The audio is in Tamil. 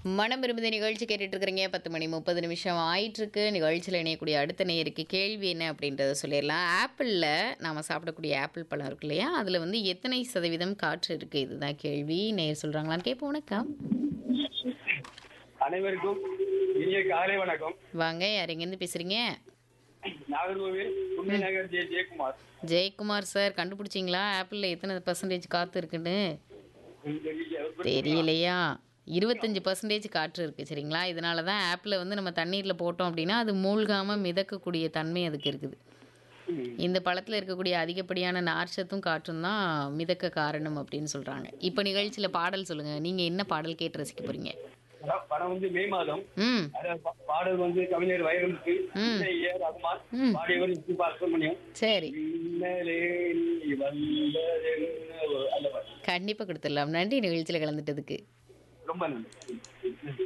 மனம் விரும்புத நிகழ்ச்சி கேட்டுட்டு இருக்கிறீங்க பத்து மணி முப்பது நிமிஷம் ஆயிட்டிருக்கு நிகழ்ச்சியில் இணையக்கூடிய அடுத்த நேருக்கு கேள்வி என்ன அப்படின்றத சொல்லிடலாம் ஆப்பிளில் நாம் சாப்பிடக்கூடிய ஆப்பிள் பழம் இருக்கு இல்லையா அதில் வந்து எத்தனை சதவீதம் காற்று இருக்குது இதுதான் கேள்வி நேர் சொல்கிறாங்களான்னு கேட்போம் வணக்கம் அனைவருக்கும் இனிய காலை வணக்கம் வாங்க யார் எங்கேருந்து பேசுகிறீங்க நாகர்கோவில் புண்ணிய நகர் ஜே ஜெயக்குமார் ஜெயக்குமார் சார் கண்டுபிடிச்சிங்களா ஆப்பிளில் எத்தனை பர்சன்டேஜ் காற்று இருக்குன்னு தெரியலையா இருபத்தஞ்சி பர்சன்டேஜ் காற்று இருக்குது சரிங்களா இதனால தான் ஆப்பில் வந்து நம்ம தண்ணீரில் போட்டோம் அப்படின்னா அது மூழ்காமல் மிதக்கக்கூடிய தன்மை அதுக்கு இருக்குது இந்த பழத்தில் இருக்கக்கூடிய அதிகப்படியான நார்ச்சத்தும் காற்றும் தான் மிதக்க காரணம் அப்படின்னு சொல்கிறாங்க இப்போ நிகழ்ச்சியில் பாடல் சொல்லுங்கள் நீங்கள் என்ன பாடல் கேட்டு ரசிக்க போகிறீங்க படம் படம் வந்து மே மாதம் ம் அதாவது பா- பாடல் வந்து கவிஞர் வைரமுத்து ம். இசை ஏ ரகுமான் ம். பாடியவர் இசை சுப்ரமணியம் சரி மின்னலே நீ வந்ததென்ன ஒரு- அந்த பாட்டு. கண்டிப்பாக கொடுத்துடலாம் நன்றி நிகழ்ச்சியில் கலந்துட்டதுக்கு ரொம்ப நன்றி